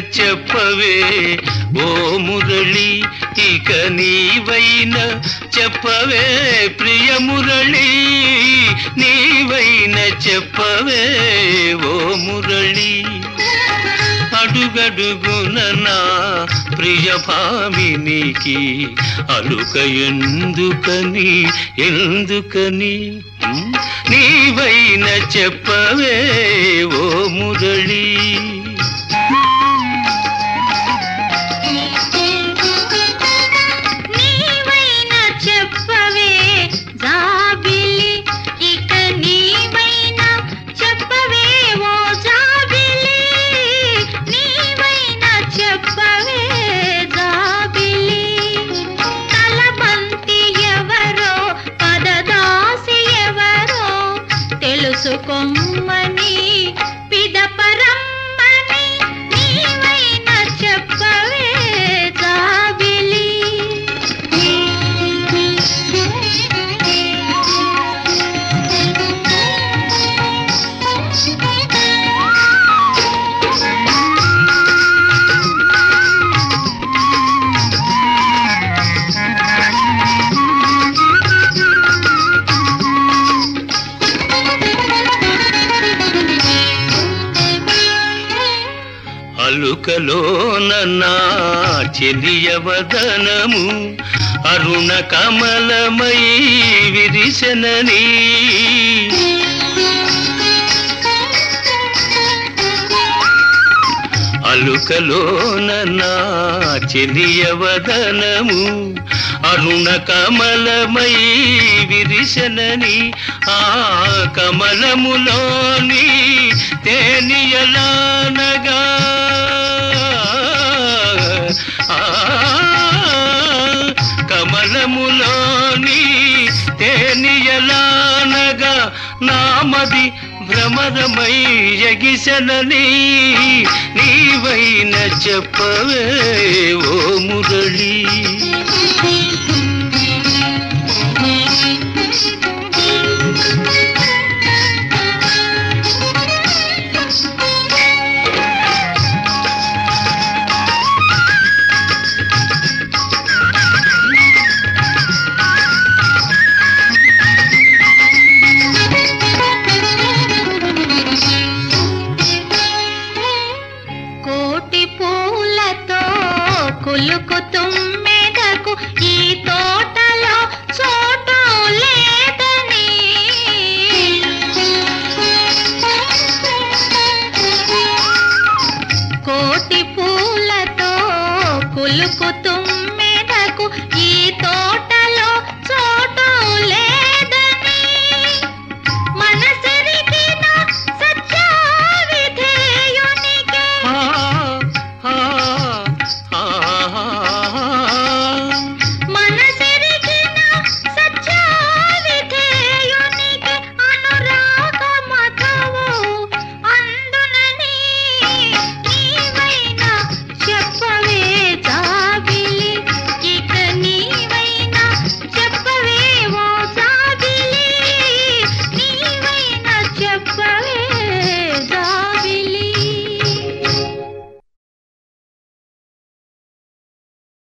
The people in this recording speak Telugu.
చెప్పవే ఓ మురళి ఇక నీవైన చెప్పవే ప్రియ మురళి నీవైన చెప్పవే ఓ మురళి అడుగడుగున నా ప్రియ భామినికి అలుక ఎందుకని ఎందుకని ఉమ్, నీవైన చెప్పవే ఓ మురళి నీవైనా చెప్పవే జాబిలి ఇక నీవైనా చెప్పవే ఓ జాబిలి నీవైనా చెప్పవే జాబిలి తలబంతి ఎవరో పదదాసి ఎవరో తెలుసుకోమ్మని పిదపరమ్మని నీవైనా చెప్పవే జాబిలి అలుకలోన నా చెలియవదనము అరుణ కమలమై విరిసెనని అలుకలోన నా చెలియవదనము అరుణ కమలమై విరిసెనని ఆ కమలములోని తేనియలానగా ఆ కమలములోని తేనియలానగా నామది భ్రమరమై ఎగిసెనని నీవైన చెప్పవే ఓ మురళి కోటి పూలతో కులుకుతుమ్మ